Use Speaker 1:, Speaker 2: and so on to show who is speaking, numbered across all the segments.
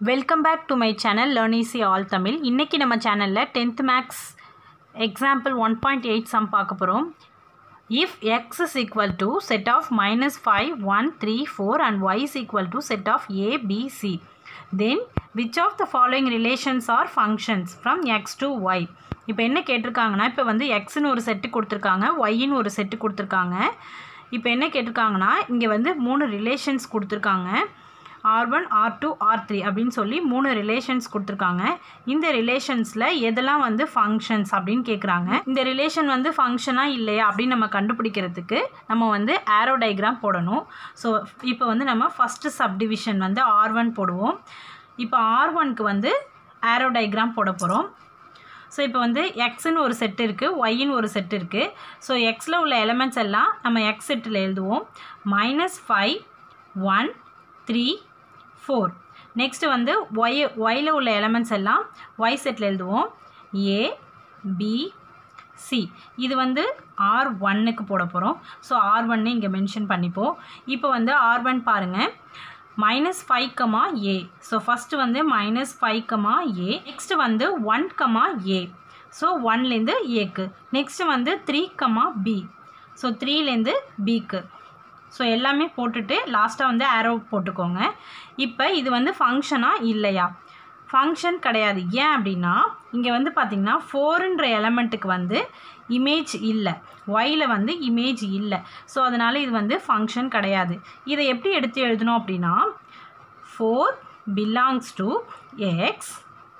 Speaker 1: welcome back to my channel learn easy all Tamil இன்றைக்கி நம்ம சேனலில் tenth maths example one point eight sum பார்க்க போகிறோம் if X is equal to set of minus five one three four and Y is equal to set of A B C then which of the following relations are functions from X to Y இப்போ என்ன கேட்டிருக்காங்கன்னா இப்போ வந்து எக்ஸ்னு ஒரு set கொடுத்துருக்காங்க ஒய்ன்னு ஒரு set கொடுத்துருக்காங்க இப்போ என்ன கேட்டிருக்காங்கன்னா இங்கே வந்து மூணு ரிலேஷன்ஸ் கொடுத்துருக்காங்க R one R two R three அப்படின்னு சொல்லி மூணு ரிலேஷன்ஸ் கொடுத்துருக்காங்க இந்த ரிலேஷன்ஸில் எதெல்லாம் வந்து ஃபங்க்ஷன்ஸ் அப்படின்னு கேட்குறாங்க இந்த ரிலேஷன் வந்து ஃபங்க்ஷனாக இல்லையா அப்படின்னு நம்ம கண்டுபிடிக்கிறதுக்கு நம்ம வந்து ஆரோ டயக்ராம் போடணும் ஸோ இப்போ வந்து நம்ம ஃபஸ்ட்டு சப்டிவிஷன் வந்து ஆர் ஒன் போடுவோம் இப்போ ஆர் ஒன்க்கு வந்து ஆரோ டயக்ராம் போட போகிறோம் ஸோ இப்போ வந்து எக்ஸ்னு ஒரு செட் இருக்குது ஒய்ன்னு ஒரு செட் இருக்குது ஸோ எக்ஸில் உள்ள எலமெண்ட்ஸ் எல்லாம் நம்ம எக்ஸ் செட்டில் எழுதுவோம் minus five one three four next வந்து ஒய் ஒயில் உள்ள எலமெண்ட்ஸ் எல்லாம் ஒய் செட்டில் எழுதுவோம் ஏ பி சி இது வந்து ஆர் ஒன்னுக்கு போட போகிறோம் ஸோ ஆர் ஒன்னு இங்கே மென்ஷன் பண்ணிப்போம் இப்போ வந்து ஆர் ஒன் பாருங்கள் minus five comma A so first வந்து minus five comma A next வந்து ஒன் கமா ஏ ஸோ ஒன்லேருந்து ஏக்கு நெக்ஸ்ட்டு வந்து த்ரீ கமா பி ஸோ த்ரீலேருந்து பிக்கு ஸோ எல்லாமே போட்டுட்டு லாஸ்ட்டாக வந்து ஆரோ போட்டுக்கோங்க இப்போ இது வந்து ஃபங்க்ஷனாக இல்லையா ஃபங்க்ஷன் கிடையாது ஏன் அப்படின்னா இங்கே வந்து பார்த்திங்கன்னா ஃபோருன்ற எலமெண்ட்டுக்கு வந்து இமேஜ் இல்லை ஒயில் வந்து இமேஜ் இல்லை ஸோ அதனால் இது வந்து ஃபங்க்ஷன் கிடையாது இதை எப்படி எடுத்து எழுதணும் அப்படின்னா four belongs to X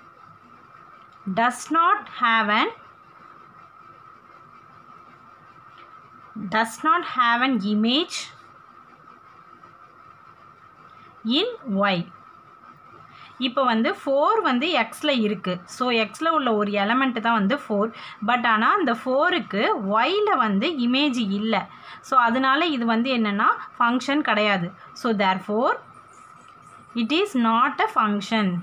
Speaker 1: does not have an does not have an image in y இப்போ வந்து ஃபோர் வந்து எக்ஸில் இருக்குது ஸோ எக்ஸில் உள்ள ஒரு எலமெண்ட்டு தான் வந்து ஃபோர் பட் ஆனால் அந்த ஃபோருக்கு ஒயில் வந்து இமேஜ் இல்லை ஸோ அதனால இது வந்து என்னென்னா ஃபங்க்ஷன் கிடையாது so therefore it is not a function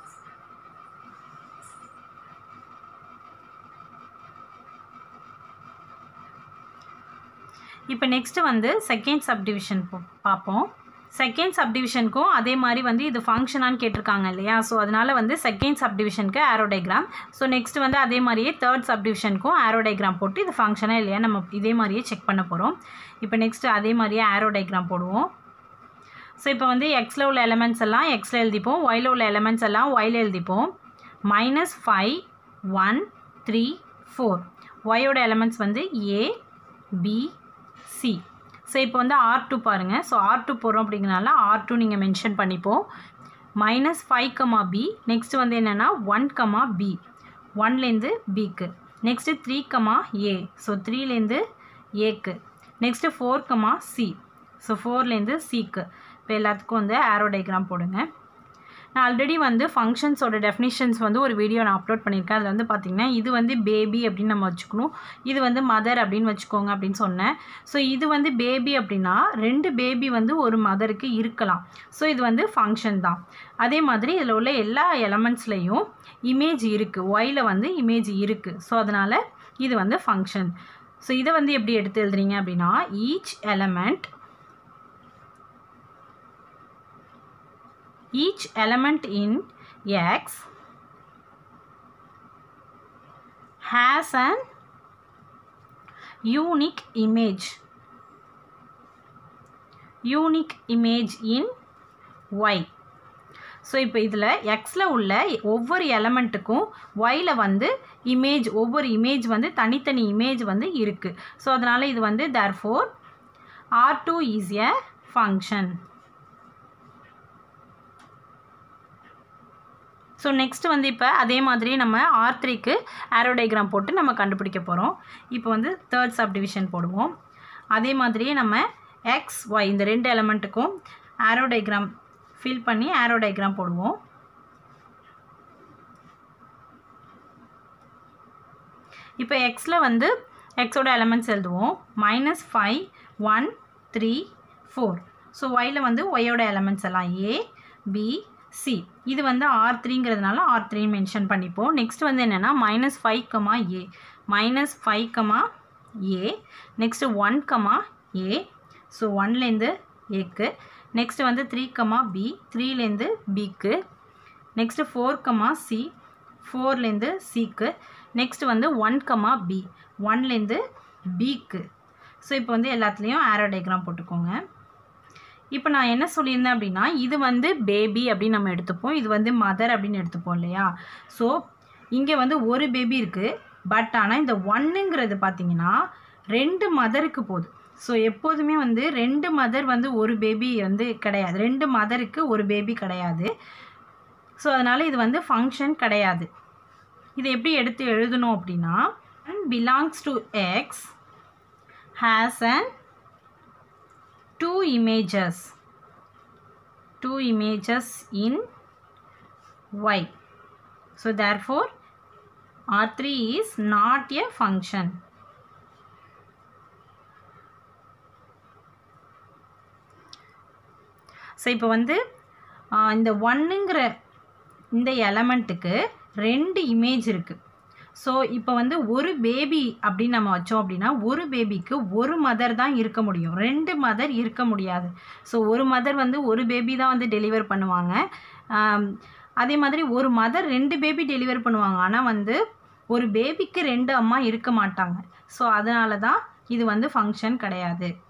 Speaker 1: இப்போ நெக்ஸ்ட்டு வந்து செகண்ட் சப்டிவிஷன் பார்ப்போம் செகண்ட் சப்டிவிஷனுக்கும் அதே மாதிரி வந்து இது ஃபங்க்ஷனான்னு கேட்டிருக்காங்க இல்லையா ஸோ அதனால் வந்து செகண்ட் சப்டிவிஷனுக்கு ஆரோ டயக்ராம் ஸோ நெக்ஸ்ட் வந்து அதே மாதிரியே தேர்ட் சப்டிவிஷனுக்கும் ஆரோ டயக்ராம் போட்டு இது ஃபங்க்ஷனாக இல்லையா நம்ம இதே மாதிரியே செக் பண்ண போகிறோம் இப்போ நெக்ஸ்ட்டு அதே மாதிரியே ஆரோ டயக்ராம் போடுவோம் ஸோ இப்போ வந்து எக்ஸில் உள்ள எலமெண்ட்ஸ் எல்லாம் எக்ஸில் எழுதிப்போம் ஒயில் உள்ள எலமெண்ட்ஸ் எல்லாம் ஒயில் எழுதிப்போம் minus five one three four ஒயோட எலமெண்ட்ஸ் வந்து ஏ பி சி ஸோ இப்போ வந்து ஆர் டூ பாருங்கள் ஸோ ஆர் டூ போகிறோம் அப்படிங்கிறனால ஆர் டூ நீங்கள் மென்ஷன் பண்ணிப்போம் minus five comma B next வந்து என்னென்னா ஒன் கமா பி ஒன்லேருந்து பிக்கு next three comma A so த்ரீலேருந்து ஏக்கு next four comma C so ஃபோர்லேருந்து சிக்கு இப்போ எல்லாத்துக்கும் வந்து ஆரோ டயக்ராம் போடுங்க நான் ஆல்ரெடி வந்து ஃபங்க்ஷன்ஸோட டெஃபினிஷன்ஸ் வந்து ஒரு வீடியோ நான் அப்லோட் பண்ணியிருக்கேன் அதில் வந்து பார்த்திங்கன்னா இது வந்து பேபி அப்படின்னு நம்ம வச்சுக்கணும் இது வந்து மதர் அப்படின்னு வச்சுக்கோங்க அப்படின்னு சொன்னேன் ஸோ இது வந்து பேபி அப்படின்னா ரெண்டு பேபி வந்து ஒரு மதருக்கு இருக்கலாம் ஸோ இது வந்து ஃபங்க்ஷன் தான் அதே மாதிரி இதில் உள்ள எல்லா எலமெண்ட்ஸ்லேயும் இமேஜ் இருக்குது ஒயில் வந்து இமேஜ் இருக்குது ஸோ அதனால் இது வந்து ஃபங்க்ஷன் ஸோ இதை வந்து எப்படி எடுத்து எழுதுறீங்க அப்படின்னா each element each element in X has an unique image unique image in Y so இப்போ இதில் எக்ஸில் உள்ள ஒவ்வொரு எலமெண்ட்டுக்கும் ஒயில் வந்து இமேஜ் ஒவ்வொரு இமேஜ் வந்து தனித்தனி இமேஜ் வந்து இருக்குது ஸோ அதனால் இது வந்து therefore R two is a function so next வந்து இப்போ அதே மாதிரி நம்ம ஆர் த்ரீக்கு ஆரோ டயக்ராம் போட்டு நம்ம கண்டுபிடிக்க போகிறோம் இப்போ வந்து தேர்ட் சப்டிவிஷன் போடுவோம் அதே மாதிரியே நம்ம எக்ஸ் ஒய் இந்த ரெண்டு எலமெண்ட்டுக்கும் ஆரோ டயக்ராம் ஃபில் பண்ணி ஆரோ டயக்ராம் போடுவோம் இப்போ எக்ஸில் வந்து எக்ஸோட எலமெண்ட்ஸ் எழுதுவோம் minus five one three four so ஒயில் வந்து ஒய்யோட எலமெண்ட்ஸ் எல்லாம் ஏ பி சி இது வந்து ஆர் த்ரீங்கிறதுனால ஆர் த்ரீ மென்ஷன் பண்ணிப்போம் நெக்ஸ்ட் வந்து என்னென்னா minus five comma A minus five comma A next one comma A so ஒன்லேருந்து ஏக்கு நெக்ஸ்ட் வந்து த்ரீ கமா பி த்ரீலேருந்து பிக்கு நெக்ஸ்ட்டு ஃபோர் கமா சி ஃபோர்லேருந்து சிக்கு நெக்ஸ்ட் வந்து ஒன் கமா பி ஒன்லேருந்து பிக்கு ஸோ இப்போ வந்து எல்லாத்துலேயும் ஆரோ டயக்ராம் போட்டுக்கோங்க இப்போ நான் என்ன சொல்லியிருந்தேன் அப்படின்னா இது வந்து பேபி அப்படின்னு நம்ம எடுத்துப்போம் இது வந்து மதர் அப்படின்னு எடுத்துப்போம் இல்லையா ஸோ இங்கே வந்து ஒரு பேபி இருக்குது பட் ஆனால் இந்த ஒன்னுங்கிறது பார்த்தீங்கன்னா ரெண்டு மதருக்கு போகுது ஸோ எப்போதுமே வந்து ரெண்டு மதர் வந்து ஒரு பேபி வந்து கிடையாது ரெண்டு மதருக்கு ஒரு பேபி கிடையாது ஸோ அதனால் இது வந்து ஃபங்க்ஷன் கிடையாது இதை எப்படி எடுத்து எழுதணும் அப்படின்னா belongs to X has and two images two images in y so therefore r3 is not a function so இப்போ வந்து ஆஹ், இந்த ஒன்னுங்கிற இந்த எலமெண்ட்டுக்கு ரெண்டு இமேஜ் இருக்குது ஸோ இப்போ வந்து ஒரு பேபி அப்படின்னு நம்ம வச்சோம் அப்படின்னா ஒரு பேபிக்கு ஒரு மதர் தான் இருக்க முடியும் ரெண்டு மதர் இருக்க முடியாது ஸோ ஒரு மதர் வந்து ஒரு பேபி தான் வந்து டெலிவர் பண்ணுவாங்க ஆம், அதே மாதிரி ஒரு மதர் ரெண்டு பேபி டெலிவர் பண்ணுவாங்க ஆனால் வந்து ஒரு பேபிக்கு ரெண்டு அம்மா இருக்க மாட்டாங்க ஸோ அதனால தான் இது வந்து ஃபங்க்ஷன் கிடையாது